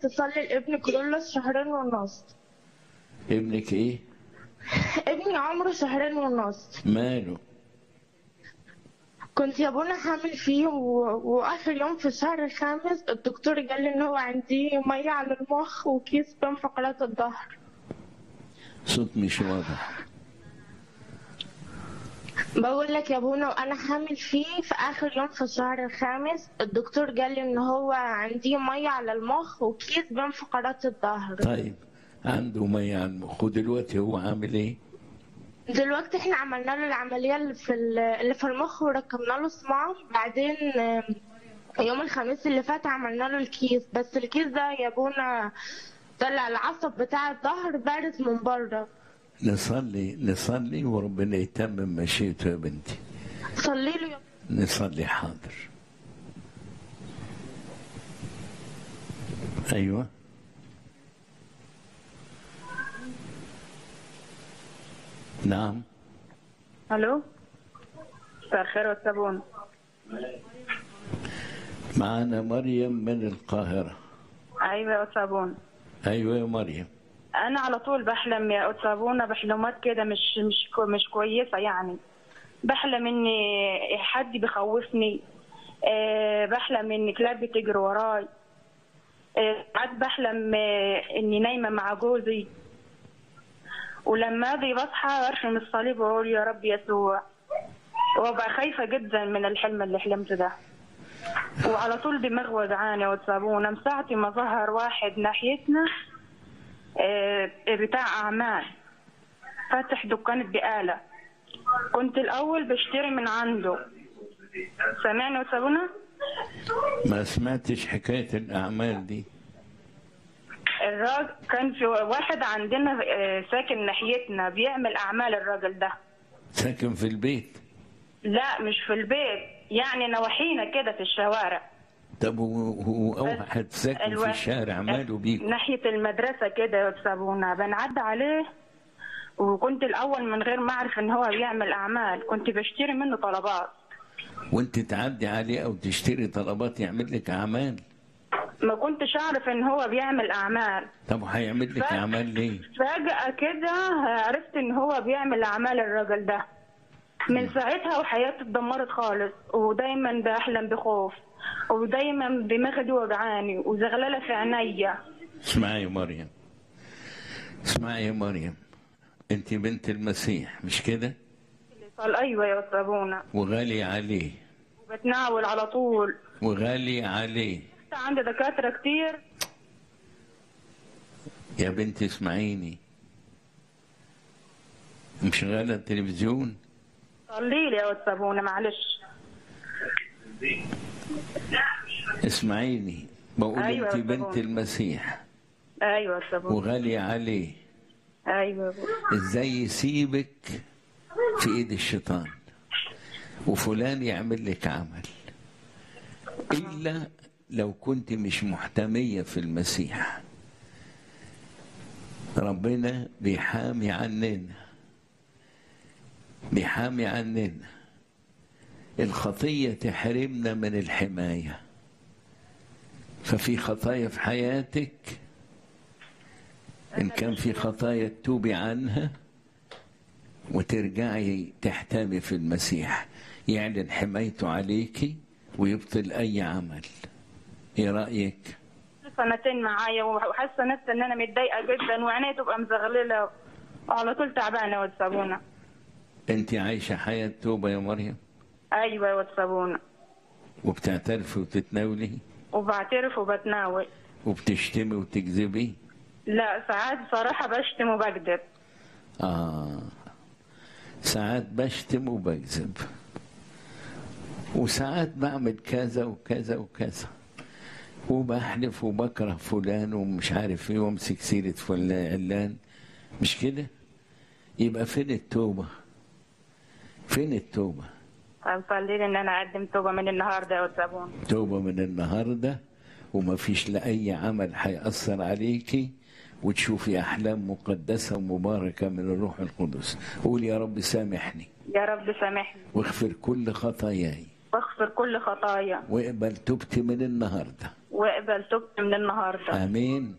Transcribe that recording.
تصلي لابني كرولوس شهرين ونص ابنك ايه ابني عمره شهرين ونص ماله كنت يا ابونا حامل فيه و... واخر يوم في الشهر الخامس الدكتور قال لي ان هو عندي ميه على المخ وكيس بين فقرات الظهر صوت مش واضح بقول لك يا ابونا وانا حامل فيه في اخر يوم في الشهر الخامس الدكتور قال لي ان هو عندي ميه على المخ وكيس بين فقرات الظهر طيب عنده مية على المخ ودلوقتي هو عامل ايه دلوقتي احنا عملنا له العمليه اللي في ال- اللي في المخ وركبنا له صمام بعدين آم، يوم الخميس اللي فات عملنا له الكيس بس الكيس ده يا ابونا طلع العصب بتاع الظهر بارد من بره نصلي نصلي وربنا يتمم مشيئته يا بنتي صلي له يا نصلي حاضر ايوه نعم الو مساء الخير والصابون معنا مريم من القاهرة ايوه يا صابون ايوه يا مريم انا على طول بحلم يا أستاذ صابونه بحلمات كده مش مش كو- مش كويسه يعني بحلم ان حد بيخوفني أه بحلم ان كلاب بتجري وراي أه ساعات بحلم آه، اني نايمه مع جوزي ولما اجي بصحى ارشم الصليب واقول يا رب يسوع وابقى خايفه جدا من الحلم اللي حلمته ده وعلى طول دماغ وجعاني وتصابونه من ساعة ما ظهر واحد ناحيتنا آه، بتاع أعمال فاتح دكانة بقالة كنت الأول بشتري من عنده سامعني وتصابونه ما سمعتش حكاية الأعمال دي الراجل كان في واحد عندنا آه، ساكن ناحيتنا بيعمل أعمال الراجل ده ساكن في البيت لا مش في البيت يعني نواحينا كده في الشوارع طب هو هو واحد ساكن في الوا- الشارع ماله بيكم ناحية المدرسة كده يكسبونا بنعدي عليه وكنت الأول من غير ما أعرف إن هو بيعمل أعمال كنت بشتري منه طلبات وانت تعدي عليه او تشتري طلبات يعمل لك اعمال ما كنتش أعرف إن هو بيعمل أعمال طب هيعمل لك ف- اعمال ليه فجأة كده عرفت إن هو بيعمل أعمال الراجل ده من ساعتها وحياتي اتدمرت خالص ودايما بحلم بخوف ودايما دماغي دي وجعاني وزغلله في عينيا اسمعي يا مريم اسمعي يا مريم انت بنت المسيح مش كده قال أيوة يا صابونة وغالي عليه بتناول على طول وغالي عليه عندي دكاترة كتير يا بنتي اسمعيني مشغلة التلفزيون صلي لي يا واتسابونة معلش اسمعيني بقول أيوة انت يا بنت بابا. المسيح ايوه واتسابونة وغالي عليه ايوه يا بابا. ازاي يسيبك في ايد الشيطان وفلان يعمل لك عمل الا لو كنت مش محتمية في المسيح ربنا بيحامي عننا بيحامي عننا الخطية تحرمنا من الحماية ففي خطايا في حياتك إن كان في خطايا تتوبي عنها وترجعي تحتمي في المسيح يعلن حمايته عليكي ويبطل أي عمل إيه رأيك؟ سنتين معايا وحاسه نفسي ان انا متضايقه جدا وعيني تبقى مزغلله وعلى طول تعبانه يا واتسابونة أنت عايشة حياة توبة يا مريم ايوه يا واتسابونة وبتعترفي وتتناولي وبعترف وبتناول وبتشتمي وتكذبي لا ساعات صراحه بشتم وبكذب آه ساعات بشتم وبكذب وساعات بعمل كذا وكذا وكذا وبحلف وبكره فلان ومش عارف ايه وامسك سيرة فلان علان مش كده يبقى فين التوبة فين التوبة طب صلي لي ان انا اقدم توبه من النهارده يا واتسابونة توبة من النهاردة وما فيش لأي عمل هيأثر عليكي وتشوفي أحلام مقدسة ومباركة من الروح القدس قول يا رب سامحني يا رب سامحني واغفر كل خطاياي واغفر كل خطايا واقبل توبتي من النهارده واقبل توبتي من النهارده امين